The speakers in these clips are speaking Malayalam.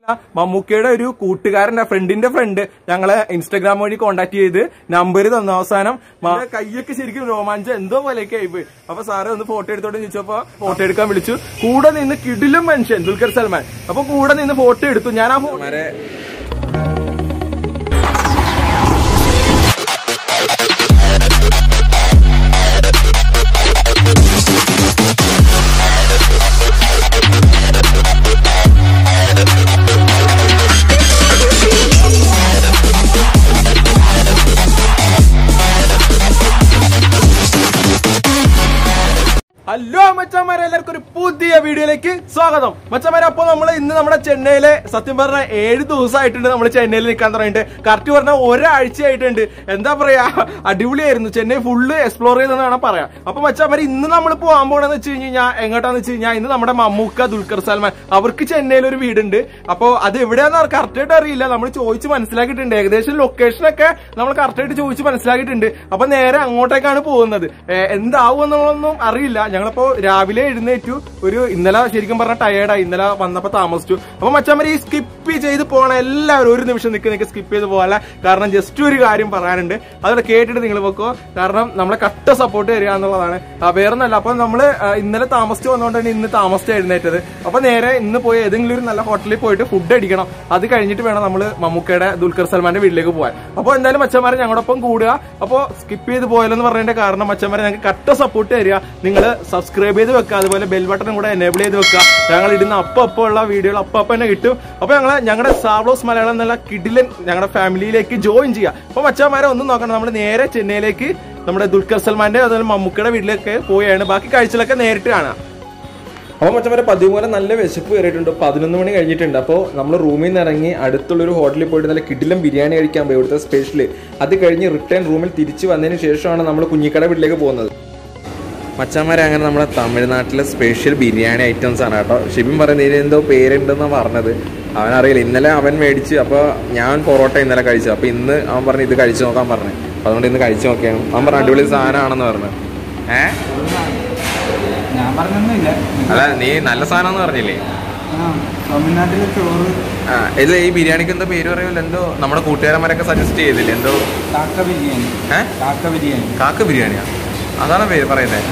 മമ്മൂക്കയുടെ ഒരു കൂട്ടുകാരന്റെ ഫ്രണ്ടിന്റെ ഫ്രണ്ട് ഞങ്ങളെ ഇൻസ്റ്റാഗ്രാം വഴി കോണ്ടാക്ട് ചെയ്ത് നമ്പർ തന്നു അവസാനം മ- കൈയൊക്കെ ശരിക്കും രോമാഞ്ചം എന്തോ പോലെയൊക്കെ ആയിപ്പോയി അപ്പൊ സാറ് ഒന്ന് ഫോട്ടോ എടുത്തോട്ട് ചോദിച്ചപ്പോ ഫോട്ടോ എടുക്കാൻ വിളിച്ചു കൂടെ നിന്ന് കിടിലും മനുഷ്യൻ ദുൽഖർ സൽമാൻ അപ്പൊ കൂടെ നിന്ന് ഫോട്ടോ എടുത്തു ഞാൻ ആ ഫോട്ടോ ഹലോ മച്ചന്മാരെ എല്ലാവർക്കും ഒരു പുതിയ വീഡിയോയിലേക്ക് സ്വാഗതം മച്ചന്മാരെ അപ്പോൾ നമ്മൾ ഇന്ന് നമ്മുടെ ചെന്നൈയിലെ സത്യം പറഞ്ഞ ഏഴ് ദിവസമായിട്ടുണ്ട് നമ്മൾ ചെന്നൈയിൽ നിൽക്കാൻ തുടങ്ങിയിട്ട് കറക്റ്റ് പറഞ്ഞാൽ ഒരാഴ്ചയായിട്ടുണ്ട് എന്താ പറയാ അടിപൊളിയായിരുന്നു ചെന്നൈ ഫുള്ള് എക്സ്പ്ലോർ ചെയ്തെന്ന് വേണം പറയാം അപ്പൊ മച്ചന്മാരെ ഇന്ന് നമ്മൾ പോകാൻ പോകണമെന്ന് വെച്ച് കഴിഞ്ഞാൽ എങ്ങോട്ടാന്ന് വെച്ച് കഴിഞ്ഞാൽ ഇന്ന് നമ്മുടെ മമ്മൂക്ക ദുൽഖർ സൽമാൻ അവർക്ക് ചെന്നൈയിൽ ഒരു വീടുണ്ട് അപ്പോൾ അത് എവിടെയാന്ന് കറക്റ്റ് ആയിട്ട് അറിയില്ല നമ്മൾ ചോദിച്ച് മനസ്സിലാക്കിയിട്ടുണ്ട് ഏകദേശം ലൊക്കേഷനൊക്കെ നമ്മൾ കറക്റ്റ് ആയിട്ട് ചോദിച്ച് മനസ്സിലാക്കിയിട്ടുണ്ട് അപ്പൊ നേരെ അങ്ങോട്ടേക്കാണ് പോകുന്നത് ഏ, എന്താവും എന്നുള്ളതൊന്നും അറിയില്ല ഞങ്ങളിപ്പോ രാവിലെ എഴുന്നേറ്റു ഒരു ഇന്നലെ ശരിക്കും പറഞ്ഞ ടയേർഡായി ഇന്നലെ വന്നപ്പോ താമസിച്ചു അപ്പൊ മച്ചാമരി ഈ സ്കിപ്പ് ചെയ്ത് പോകണ എല്ലാവരും ഒരു നിമിഷം നിൽക്കി നിൽക്കി സ്കിപ്പ് ചെയ്ത് പോകാല്ല കാരണം ജസ്റ്റ് ഒരു കാര്യം പറയാനുണ്ട് അതോടെ കേട്ടിട്ട് നിങ്ങൾ വെക്കോ കാരണം നമ്മളെ കട്ട സപ്പോർട്ട് തരിക എന്നുള്ളതാണ് ആ, വേറൊന്നല്ല അപ്പൊ നമ്മള് ആ, ഇന്നലെ താമസിച്ച് വന്നുകൊണ്ടാണ് ഇന്ന് താമസിച്ച് എഴുന്നേറ്റത് അപ്പൊ നേരെ ഇന്ന് പോയി ഏതെങ്കിലും ഒരു നല്ല ഹോട്ടലിൽ പോയിട്ട് ഫുഡ് അടിക്കണം അത് കഴിഞ്ഞിട്ട് വേണം നമ്മൾ മമ്മൂക്കയുടെ ദുൽഖർ സൽമാന്റെ വീട്ടിലേക്ക് പോകാൻ അപ്പോൾ എന്തായാലും മച്ചന്മാരെ ഞങ്ങളോടൊപ്പം കൂടുക അപ്പോൾ സ്കിപ്പ് ചെയ്ത് പോയാലെന്ന് പറഞ്ഞതിന്റെ കാരണം മച്ചന്മാരെ ഞങ്ങൾക്ക് കട്ട സപ്പോർട്ട് തരിക നിങ്ങൾ സബ്സ്ക്രൈബ് ചെയ്ത് വെക്കുക അതുപോലെ ബെൽ ബട്ടൺ കൂടെ എനേബിൾ ചെയ്ത് വെക്കുക ഞങ്ങൾ ഇടുന്ന അപ്പം അപ്പം ഉള്ള വീഡിയോകൾ അപ്പം അപ്പം തന്നെ കിട്ടും അപ്പോൾ ഞങ്ങൾ ഞങ്ങളുടെ സാവ്ലോസ് മലയാളം എന്നുള്ള കിഡിലൻ ഞങ്ങളുടെ ഫാമിലിയിലേക്ക് ജോയിൻ ചെയ്യുക അപ്പോൾ മച്ചന്മാരെ ഒന്നും നോക്കണം നമ്മൾ നേരെ ചെന്നൈയിലേക്ക് നമ്മുടെ ദുൽഖർ സൽമാന്റെ അതുപോലെ മമ്മൂക്കയുടെ വീട്ടിലേക്ക് പോവുകയാണ് ബാക്കി കാഴ്ചകളൊക്കെ നേരിട്ട് കാണാം അപ്പോൾ മച്ചന്മാരെ പതിവ് പോലെ നല്ല വിശപ്പ് കയറിയിട്ടുണ്ട് പതിനൊന്ന് മണി കഴിഞ്ഞിട്ടുണ്ട് അപ്പോൾ നമ്മൾ റൂമിൽ നിന്ന് ഇറങ്ങി അടുത്തുള്ളൊരു ഹോട്ടലിൽ പോയിട്ട് നല്ല കിടിലം ബിരിയാണി കഴിക്കാൻ പോയി ഇവിടുത്തെ സ്പെഷ്യൽ അത് കഴിഞ്ഞ് റിട്ടേൺ റൂമിൽ തിരിച്ച് വന്നതിന് ശേഷമാണ് നമ്മൾ കുഞ്ഞിക്കട വീട്ടിലേക്ക് പോകുന്നത് മച്ചന്മാരെ അങ്ങനെ നമ്മുടെ തമിഴ്നാട്ടിലെ സ്പെഷ്യൽ ബിരിയാണി ഐറ്റംസ് ആണ് കേട്ടോ ഷിബിൻ പറയുന്നത് ഇതിന് എന്തോ പേരുണ്ടെന്നാണ് പറഞ്ഞത് അവനറിയില്ല ഇന്നലെ അവൻ മേടിച്ച് അപ്പോൾ ഞാൻ പൊറോട്ട ഇന്നലെ കഴിച്ചു അപ്പോൾ ഇന്ന് അവൻ പറഞ്ഞു ഇത് കഴിച്ചു നോക്കാൻ പറഞ്ഞു അപ്പോൾ അതുകൊണ്ട് ഇന്ന് കഴിച്ചു നോക്കിയാണ് അവൻ പറഞ്ഞു അടിപൊളി സാധനമാണെന്ന് പറഞ്ഞു ഏഹ് ഞാൻ പറഞ്ഞൊന്നുമില്ല അല്ല നീ നല്ല സാധനം എന്ന് പറഞ്ഞില്ലേ ആ തമിഴ്നാട്ടിലെ ചോറ് ആ, ഇല്ല ഈ ബിരിയാണിക്ക് എന്തോ പേര് പറയുമല്ലോ എന്തോ നമ്മുടെ കൂട്ടുകാരന്മാരൊക്കെ സജസ്റ്റ് ചെയ്തില്ലേ എന്തോ കാക്ക ബിരിയാണി ഏ കാക്ക ബിരിയാണി കാക്ക ബിരിയാണിയാ അതാണ് പേര് പറയുന്നത്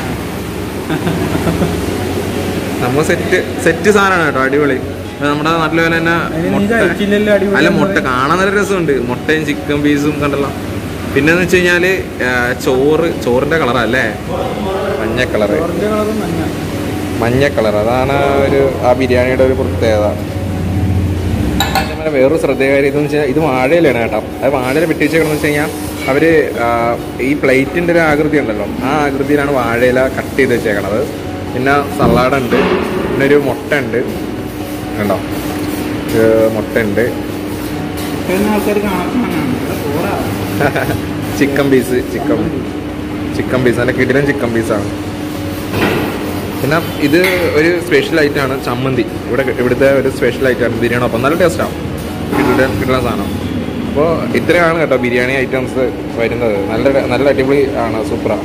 നമ്മൾ സെറ്റ് സെറ്റ് സാധനമാണ് കേട്ടോ അടിപൊളി ഇത് നമ്മുടെ നാട്ടിലെ പോലെ തന്നെ അതിന് നീ മുട്ട കഴിച്ചില്ലല്ലോ അടിപൊളി അല്ല മുട്ട കാണാൻ നല്ല രസമുണ്ട് മുട്ടയും ചിക്കൻ പീസും കണ്ടല്ലോ പിന്നെ എന്ന് വെച്ച് കഴിഞ്ഞാല് ആ, ചോറ് ചോറിന്റെ കളറാ അല്ലേ മഞ്ഞ കളറ് ചോറിന്റെ കളറ് മഞ്ഞ മഞ്ഞ കളർ അതാണ് ഒരു ആ ബിരിയാണിയുടെ ഒരു പ്രത്യേകത അതേപോലെ വേറൊരു ശ്രദ്ധേയകാര്യം ഇതെന്ന് വെച്ചാൽ ഇത് വാഴയിലാണ് കേട്ടോ അത് വാഴയിൽ വെട്ടിച്ചേക്കണമെന്ന് വെച്ച് കഴിഞ്ഞാൽ അവർ ഈ പ്ലേറ്റിൻ്റെ ഒരു ആകൃതി ഉണ്ടല്ലോ ആ ആകൃതിയിലാണ് വാഴയില കട്ട് ചെയ്ത് വെച്ചേക്കണത് പിന്നെ സലാഡ് ഉണ്ട് പിന്നെ ഒരു മുട്ട ഉണ്ട് കണ്ടോ മുട്ട ഉണ്ട് ഇത്രയും ആൾക്കാർ കാണാൻ ചോറാ chicken piece chicken chicken piece നല്ല കിടിലൻ ചിക്കൻ പീസാണ് പിന്നെ ഇത് ഒരു സ്പെഷ്യൽ ഐറ്റമാണ് ചമ്മന്തി ഇവിടെ ഇവിടുത്തെ ഒരു സ്പെഷ്യൽ ഐറ്റമാണ് ബിരിയാണി അപ്പം നല്ല ടേസ്റ്റാണ് കിട്ടുന്ന കിട്ടുന്ന സാധനം അപ്പോൾ ഇത്രയാണ് കേട്ടോ ബിരിയാണി ഐറ്റംസ് വരുന്നത് നല്ല നല്ല അടിപൊളി ആണ് സൂപ്പറാണ്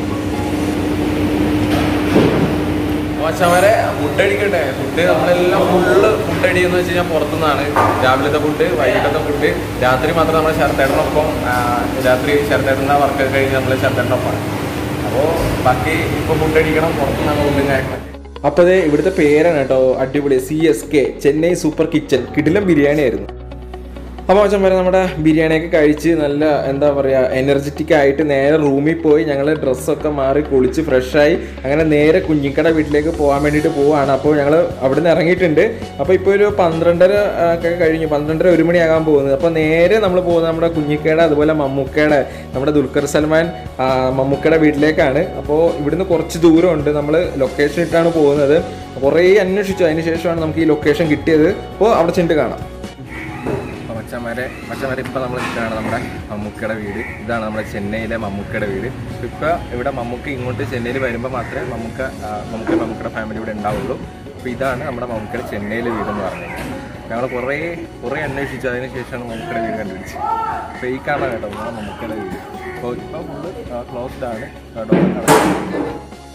വരെ ഫുഡ് അടിക്കട്ടെ ഫുഡ് നമ്മളെല്ലാം ഫുള്ള് ഫുഡ് അടിയെന്ന് വെച്ച് കഴിഞ്ഞാൽ പുറത്തുനിന്നാണ് രാവിലത്തെ ഫുഡ് വൈകിട്ടത്തെ ഫുഡ് രാത്രി മാത്രം നമ്മൾ ശരത്തേട്ടനൊപ്പം ആ, രാത്രി ശരത്തേട്ടൻ്റെ വർക്ക് കഴിഞ്ഞ് നമ്മൾ ശരത്തേട്ടനൊപ്പമാണ് അപ്പോൾ ബാക്കി ഇപ്പോൾ ഫുഡ് അടിക്കണം പുറത്തുനിന്നാണ് ഫുഡും കാര്യങ്ങളൊക്കെ അപ്പോൾ അതെ ഇവിടുത്തെ പേരാണ് കേട്ടോ അടിപൊളി C S K Chennai super kitchen കിടിലം ബിരിയാണി ആയിരുന്നു അപ്പോൾ അച്ഛൻ വരെ നമ്മുടെ ബിരിയാണിയൊക്കെ കഴിച്ച് നല്ല എന്താ പറയുക എനർജറ്റിക് ആയിട്ട് നേരെ റൂമിൽ പോയി ഞങ്ങൾ ഡ്രസ്സൊക്കെ മാറി കുളിച്ച് ഫ്രഷായി അങ്ങനെ നേരെ കുഞ്ഞിക്കട വീട്ടിലേക്ക് പോകാൻ വേണ്ടിയിട്ട് പോവാണ് അപ്പോൾ ഞങ്ങൾ അവിടെ നിന്ന് ഇറങ്ങിയിട്ടുണ്ട് അപ്പോൾ ഇപ്പോൾ ഒരു പന്ത്രണ്ടര ആ, ഒക്കെ കഴിഞ്ഞു പന്ത്രണ്ടര ഒരു മണിയാകാൻ പോകുന്നത് അപ്പോൾ നേരെ നമ്മൾ പോകുന്നത് നമ്മുടെ കുഞ്ഞിക്കയുടെ അതുപോലെ മമ്മൂക്കയുടെ നമ്മുടെ ദുൽഖർ സൽമാൻ ആ, മമ്മൂക്കയുടെ വീട്ടിലേക്കാണ് അപ്പോൾ ഇവിടുന്ന് കുറച്ച് ദൂരമുണ്ട് നമ്മൾ ലൊക്കേഷൻ ഇട്ടാണ് പോകുന്നത് കുറേ അന്വേഷിച്ചു അതിന് ശേഷമാണ് നമുക്ക് ഈ ലൊക്കേഷൻ കിട്ടിയത് അപ്പോൾ അവിടെ ചെന്നിട്ട് കാണാം അപ്പോൾ മച്ചന്മാരെ മച്ചന്മാരെ ഇപ്പോൾ നമ്മൾ നിൽക്കുകയാണ് നമ്മുടെ മമ്മൂക്കയുടെ വീട് ഇതാണ് നമ്മുടെ ചെന്നൈയിലെ മമ്മൂക്കയുടെ വീട് ഇപ്പോൾ ഇവിടെ മമ്മൂക്ക ഇങ്ങോട്ട് ചെന്നൈയിൽ വരുമ്പോൾ മാത്രമേ മമ്മൂക്ക ആ, മമ്മൂക്ക മമ്മൂക്കയുടെ ഫാമിലി ഇവിടെ ഉണ്ടാവുള്ളൂ അപ്പോൾ ഇതാണ് നമ്മുടെ മമ്മൂക്കയുടെ ചെന്നൈയിലെ വീട് എന്ന് പറഞ്ഞത് ഞങ്ങൾ കുറേ കുറേ അന്വേഷിച്ചു അതിന് ശേഷമാണ് മമ്മൂക്കയുടെ വീട് കണ്ടുപിടിച്ചത് അപ്പോൾ ഈ കാണാൻ കേട്ടോ നമ്മുടെ മമ്മൂക്കയുടെ വീട് അപ്പോൾ ഇപ്പോൾ ഫുള്ള് ക്ലോസ്ഡ് ആണ് ഡോർ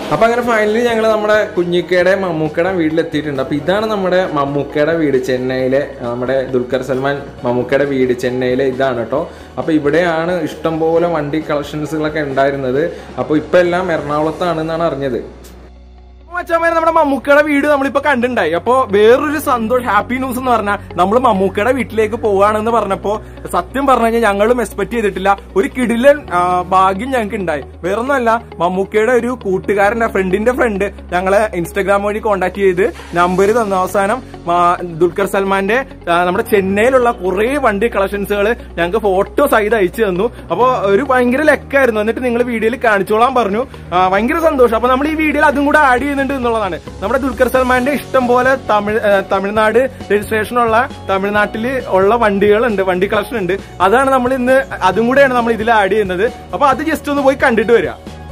അപ്പൊ അങ്ങനെ ഫൈനലി ഞങ്ങൾ നമ്മുടെ കുഞ്ഞിക്കയുടെ മമ്മൂക്കയുടെ വീട്ടിലെത്തിയിട്ടുണ്ട് അപ്പൊ ഇതാണ് നമ്മുടെ മമ്മൂക്കയുടെ വീട് ചെന്നൈയിലെ ആ, നമ്മുടെ ദുൽഖർ സൽമാൻ മമ്മൂക്കയുടെ വീട് ചെന്നൈയിലെ ഇതാണ് കേട്ടോ അപ്പൊ ഇവിടെയാണ് ഇഷ്ടംപോലെ വണ്ടി കളക്ഷൻസുകളൊക്കെ ഉണ്ടായിരുന്നത് അപ്പോൾ ഇപ്പൊ എല്ലാം എറണാകുളത്താണെന്നാണ് അറിഞ്ഞത് മച്ചാമാരെ നമ്മുടെ മമ്മൂക്കയുടെ വീട് നമ്മളിപ്പോ കണ്ടിണ്ടായി അപ്പൊ വേറൊരു സന്തോഷം ഹാപ്പി ന്യൂസ് എന്ന് പറഞ്ഞാൽ നമ്മൾ മമ്മൂക്കയുടെ വീട്ടിലേക്ക് പോവാണെന്ന് പറഞ്ഞപ്പോ സത്യം പറഞ്ഞു കഴിഞ്ഞാൽ ഞങ്ങളും എക്സ്പെക്ട് ചെയ്തിട്ടില്ല ഒരു കിടിലൻ ആ, ഭാഗ്യം ഞങ്ങൾക്ക് ഉണ്ടായി വേറൊന്നുമല്ല മമ്മൂക്കയുടെ ഒരു കൂട്ടുകാരന്റെ ഫ്രണ്ടിന്റെ ഫ്രണ്ട് ഞങ്ങളെ ഇൻസ്റ്റാഗ്രാം വഴി കോൺടാക്ട് ചെയ്ത് നമ്പർ തന്ന അവസാനം മാ- ദുൽഖർ സൽമാന്റെ ആ, നമ്മുടെ ചെന്നൈയിലുള്ള കുറെ വണ്ടി കളക്ഷൻസുകൾ ഞങ്ങൾക്ക് ഫോട്ടോ സഹിതം അയച്ചു തന്നു അപ്പൊ ഒരു ഭയങ്കര ലെക്കായിരുന്നു എന്നിട്ട് നിങ്ങൾ വീഡിയോയിൽ കാണിച്ചോളാൻ പറഞ്ഞു ആ, ഭയങ്കര സന്തോഷം അപ്പൊ നമ്മൾ ഈ വീഡിയോയിൽ അതും കൂടെ ആഡ് ചെയ്യുന്നുണ്ട് എന്നുള്ളതാണ് നമ്മുടെ ദുൽഖർ സൽമാന്റെ ഇഷ്ടം പോലെ തമിഴ് ആ, തമിഴ്നാട് രജിസ്ട്രേഷനുള്ള തമിഴ്നാട്ടിൽ ഉള്ള വണ്ടികളുണ്ട് വണ്ടി കളക്ഷൻ ഉണ്ട് അതാണ് നമ്മൾ ഇന്ന് അതും കൂടെയാണ് നമ്മൾ ഇതിൽ ആഡ് ചെയ്യുന്നത് അപ്പൊ അത് ജസ്റ്റ് ഒന്ന് പോയി കണ്ടിട്ട് വരിക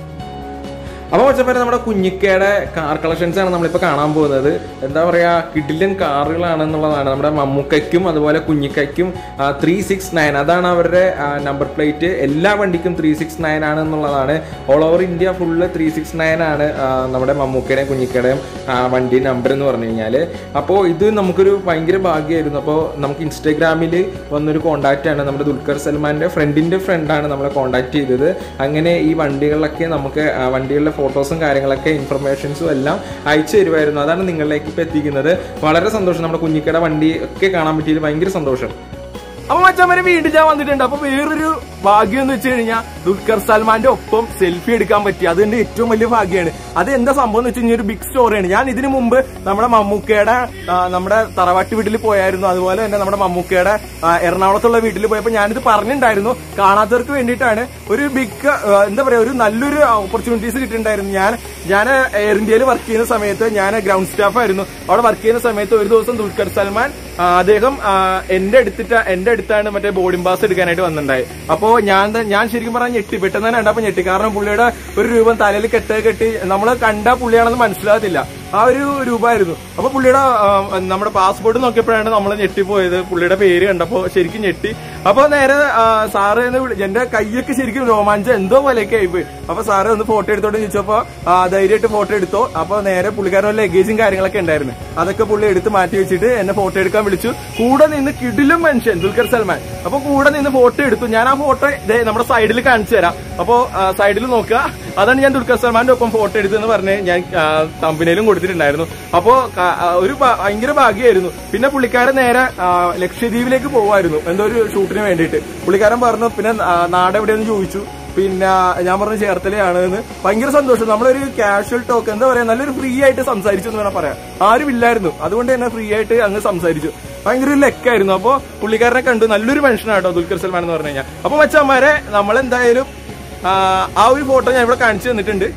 അപ്പൊ പച്ചപ്പേരെ നമ്മുടെ കുഞ്ഞിക്കയുടെ കാർ കളക്ഷൻസ് ആണ് നമ്മളിപ്പോ കാണാൻ പോകുന്നത് എന്താ പറയാ കിഡിലൻ കാറുകളാണെന്നുള്ളതാണ് നമ്മുടെ മമ്മൂക്കയ്ക്കും അതുപോലെ കുഞ്ഞിക്കയ്ക്കും ത്രീ സിക്സ് നയൻ അതാണ് അവരുടെ നമ്പർ പ്ലേറ്റ് എല്ലാ വണ്ടിക്കും ത്രീ സിക്സ് നയൻ ആണ് എന്നുള്ളതാണ് all over India full three six nine ആണ് ആ, നമ്മുടെ മമ്മൂക്കയുടെയും കുഞ്ഞിക്കയുടെയും ആ, വണ്ടി നമ്പർ എന്ന് പറഞ്ഞു കഴിഞ്ഞാൽ അപ്പോൾ ഇത് നമുക്കൊരു ഭയങ്കര ഭാഗ്യമായിരുന്നു അപ്പോൾ നമുക്ക് ഇൻസ്റ്റാഗ്രാമിൽ വന്നൊരു കോണ്ടാക്റ്റ് ആണ് നമ്മുടെ ദുൽഖർ സൽമാന്റെ ഫ്രണ്ടിന്റെ ഫ്രണ്ടാണ് നമ്മളെ കോണ്ടാക്ട് ചെയ്തത് അങ്ങനെ ഈ വണ്ടികളിലൊക്കെ നമുക്ക് ആ, വണ്ടികളുടെ ഫോട്ടോസും കാര്യങ്ങളൊക്കെ ഇൻഫർമേഷൻസും എല്ലാം അയച്ചു തരുമായിരുന്നു അതാണ് നിങ്ങളിലേക്ക് ഇപ്പൊ എത്തിക്കുന്നത് വളരെ സന്തോഷം നമ്മുടെ കുഞ്ഞിക്കട വണ്ടി ഒക്കെ കാണാൻ പറ്റിയത് ഭയങ്കര സന്തോഷം അപ്പൊ മച്ചമ്മരെ വീണ്ടും ഞാൻ വന്നിട്ടുണ്ട് അപ്പൊ വേറൊരു ഭാഗ്യം എന്ന് വെച്ച് കഴിഞ്ഞാൽ ദുൽഖർ സൽമാന്റെ ഒപ്പം സെൽഫി എടുക്കാൻ പറ്റി അത് എന്റെ ഏറ്റവും വലിയ ഭാഗ്യമാണ് അത് എന്താ സംഭവം എന്ന് വെച്ച് കഴിഞ്ഞാൽ ഒരു ബിഗ് സ്റ്റോറിയാണ് ഞാൻ ഇതിനു മുമ്പ് നമ്മുടെ മമ്മൂക്കയുടെ ആ, നമ്മുടെ തറവാട്ട് വീട്ടിൽ പോയായിരുന്നു അതുപോലെ തന്നെ നമ്മുടെ മമ്മൂക്കയുടെ ആ, എറണാകുളത്തുള്ള വീട്ടിൽ പോയപ്പോൾ ഞാനിത് പറഞ്ഞിട്ടുണ്ടായിരുന്നു കാണാത്തവർക്ക് വേണ്ടിയിട്ടാണ് ഒരു ബിഗ് എന്താ പറയാ ഒരു നല്ലൊരു ഓപ്പർച്യൂണിറ്റീസ് കിട്ടിയിട്ടുണ്ടായിരുന്നു ഞാൻ ഞാൻ എയർ ഇന്ത്യയിൽ വർക്ക് ചെയ്യുന്ന സമയത്ത് ഞാൻ ഗ്രൗണ്ട് സ്റ്റാഫ് ആയിരുന്നു അവിടെ വർക്ക് ചെയ്യുന്ന സമയത്ത് ഒരു ദിവസം ദുൽഖർ സൽമാൻ ആ, അദ്ദേഹം ആ, എന്റെ അടുത്തിട്ട് എന്റെ അടുത്താണ് മറ്റേ ബോർഡിംഗ് പാസ് എടുക്കാനായിട്ട് വന്നിട്ടുണ്ടായി അപ്പോ ഞാൻ ത- ഞാൻ ശരിക്കും പറഞ്ഞാൽ ഞെട്ടി പെട്ടെന്ന് തന്നെ കണ്ടപ്പോ ഞെട്ടി കാരണം പുള്ളിയുടെ ഒരു രൂപം തലയിൽ കെട്ട് കെട്ടി നമ്മൾ കണ്ട പുള്ളിയാണെന്ന് മനസ്സിലാകത്തില്ല ആ ഒരു രൂപമായിരുന്നു അപ്പൊ പുള്ളിയുടെ ആ, നമ്മുടെ പാസ്പോർട്ട് നോക്കിയപ്പോഴാണ് നമ്മൾ ഞെട്ടിപ്പോയത് പുള്ളിയുടെ പേര് കണ്ടപ്പോ ശരിക്കും ഞെട്ടി അപ്പൊ നേരെ ആ, സാറ് എന്ന് വിളി എന്റെ കൈയൊക്കെ ശരിക്കും രോമാഞ്ചം എന്തോ പോലെയൊക്കെ ആയിപ്പോയി അപ്പൊ സാറ് ഒന്ന് ഫോട്ടോ എടുത്തോണ്ട് ചോദിച്ചപ്പോ ആ, ധൈര്യമായിട്ട് ഫോട്ടോ എടുത്തോ അപ്പൊ നേരെ പുള്ളിക്കാരൻ ലഗേജും കാര്യങ്ങളൊക്കെ ഉണ്ടായിരുന്നു അതൊക്കെ പുള്ളി എടുത്ത് മാറ്റി വെച്ചിട്ട് എന്നെ ഫോട്ടോ എടുക്കാൻ വിളിച്ചു കൂടെ നിന്ന് കിടിലും മനുഷ്യൻ ദുൽഖർ സൽമാൻ അപ്പൊ കൂടെ നിന്ന് ഫോട്ടോ എടുത്തു ഞാൻ ആ ഫോട്ടോ ദേ നമ്മുടെ സൈഡിൽ കാണിച്ചു തരാം അപ്പോ സൈഡിൽ നോക്കുക അതാണ് ഞാൻ ദുൽഖർ സൽമാന്റെ ഒപ്പം ഫോട്ടോ എടുത്തെന്ന് പറഞ്ഞ് ഞാൻ കമ്പനിയിലും കൊടുത്തിട്ടുണ്ടായിരുന്നു അപ്പോ ക- ആ, ഒരു ഭ- ഭയങ്കര ഭാഗ്യമായിരുന്നു പിന്നെ പുള്ളിക്കാരൻ നേരെ ആ, ലക്ഷദ്വീപിലേക്ക് പോവായിരുന്നു എന്തോ ഒരു ഷൂട്ടിന് വേണ്ടിയിട്ട് പുള്ളിക്കാരൻ പറഞ്ഞു പിന്നെ ആ, നാട് എവിടെയെന്ന് ചോദിച്ചു പിന്നെ ഞാൻ പറഞ്ഞു ചേർത്തലയാണ് എന്ന് ഭയങ്കര സന്തോഷം നമ്മളൊരു കാഷ്വൽ ടോക്ക് എന്താ പറയാ നല്ലൊരു ഫ്രീ ആയിട്ട് സംസാരിച്ചു എന്ന് വേണം പറയാം ആരും ഇല്ലായിരുന്നു അതുകൊണ്ട് തന്നെ ഫ്രീ ആയിട്ട് അങ്ങ് സംസാരിച്ചു ഭയങ്കര ഒരു ലെക്കായിരുന്നു അപ്പൊ പുള്ളിക്കാരനെ കണ്ടു നല്ലൊരു മനുഷ്യനാട്ടോ ദുൽഖർ സൽമാൻ എന്ന് പറഞ്ഞു കഴിഞ്ഞാൽ അപ്പൊ മച്ചന്മാരെ നമ്മളെന്തായാലും ആ, ആ ഒരു ഫോട്ടോ ഞാൻ ഇവിടെ കാണിച്ചു തന്നിട്ടുണ്ട്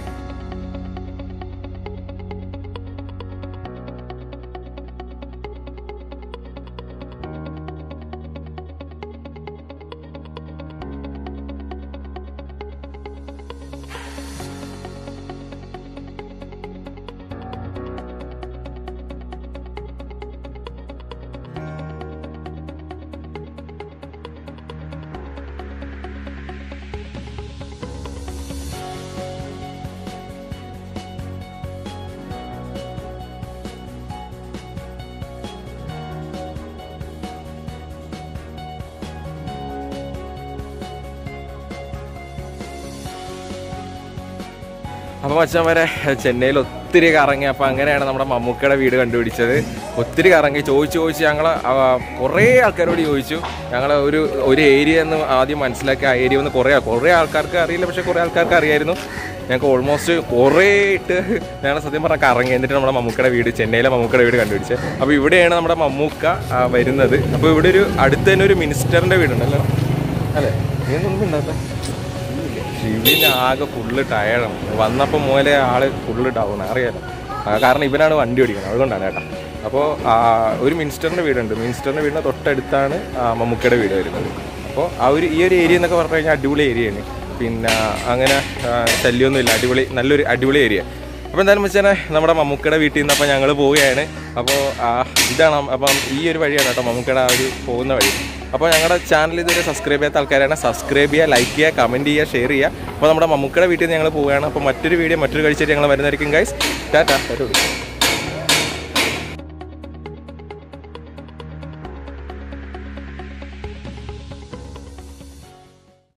അപ്പൊ മച്ചാൻ വരെ ചെന്നൈയിൽ ഒത്തിരി കറങ്ങി അപ്പൊ അങ്ങനെയാണ് നമ്മുടെ മമ്മൂക്കയുടെ വീട് കണ്ടുപിടിച്ചത് ഒത്തിരി കറങ്ങി ചോദിച്ചു ചോദിച്ച് ഞങ്ങൾ കുറേ ആൾക്കാരോട് ചോദിച്ചു ഞങ്ങൾ ഒരു ഒരു ഏരിയ എന്ന് ആദ്യം മനസ്സിലാക്കി ആ ഏരിയ ഒന്ന് കുറേ കുറേ ആൾക്കാർക്ക് അറിയില്ല പക്ഷെ കുറേ ആൾക്കാർക്ക് അറിയായിരുന്നു ഞങ്ങൾക്ക് ഓൾമോസ്റ്റ് കുറേ ഇട്ട് ഞങ്ങൾ സത്യം പറഞ്ഞാൽ കറങ്ങി എന്നിട്ട് നമ്മുടെ മമ്മൂക്കയുടെ വീട് ചെന്നൈയിലെ മമ്മൂക്കയുടെ വീട് കണ്ടുപിടിച്ചത് അപ്പോൾ ഇവിടെയാണ് നമ്മുടെ മമ്മൂക്ക ആ, വരുന്നത് അപ്പോൾ ഇവിടെ ഒരു അടുത്ത് തന്നെ ഒരു മിനിസ്റ്ററിന്റെ വീടുണ്ടല്ലോ അല്ലേ നീയൊന്നും ഇണ്ടാത്ത ഷിവിന് ആകെ ഫുള്ള് ടയർഡാണ് വന്നപ്പോൾ മൂലെ ആള് ഫുള്ള് ഡൗൺ അറിയാലോ ആ, കാരണം ഇവനാണ് വണ്ടി ഓടിക്കുന്നത് അതുകൊണ്ടാണ് കേട്ടോ അപ്പോൾ ഒരു മിനിസ്റ്ററിന്റെ വീടുണ്ട് മിനിസ്റ്ററിന്റെ വീടിന് തൊട്ടടുത്താണ് ആ, മമ്മൂക്കയുടെ വീട് വരുന്നത് അപ്പോൾ ആ ഒരു ഈ ഒരു ഏരിയ എന്നൊക്കെ പറഞ്ഞു കഴിഞ്ഞാൽ അടിപൊളി ഏരിയയാണ് പിന്നെ അങ്ങനെ ആ, ശല്യമൊന്നുമില്ല അടിപൊളി നല്ലൊരു അടിപൊളി ഏരിയ അപ്പോൾ എന്തായാലും വെച്ചാൽ നമ്മുടെ മമ്മൂക്കയുടെ വീട്ടിൽ നിന്ന് അപ്പോൾ ഞങ്ങൾ പോവുകയാണ് അപ്പോൾ ഇതാണ് അപ്പം ഈ ഒരു വഴിയാണ് കേട്ടോ മമ്മൂക്കയുടെ ആ ഒരു പോകുന്ന വഴി അപ്പോൾ ഞങ്ങളുടെ ചാനൽ ഇതുവരെ സബ്സ്ക്രൈബ് ചെയ്യാത്ത ആൾക്കാരാണ് സബ്സ്ക്രൈബ് ചെയ്യുക ലൈക്ക് ചെയ്യുക കമൻറ്റ് ചെയ്യുക ഷെയർ ചെയ്യുക അപ്പോൾ നമ്മുടെ മമ്മൂക്കയുടെ വീട്ടിൽ നിന്ന് ഞങ്ങൾ പോവുകയാണ് അപ്പോൾ മറ്റൊരു വീഡിയോ മറ്റൊരു കഴിച്ചിട്ട് ഞങ്ങൾ വരുന്നതായിരിക്കും ഗൈസ് ടാറ്റാ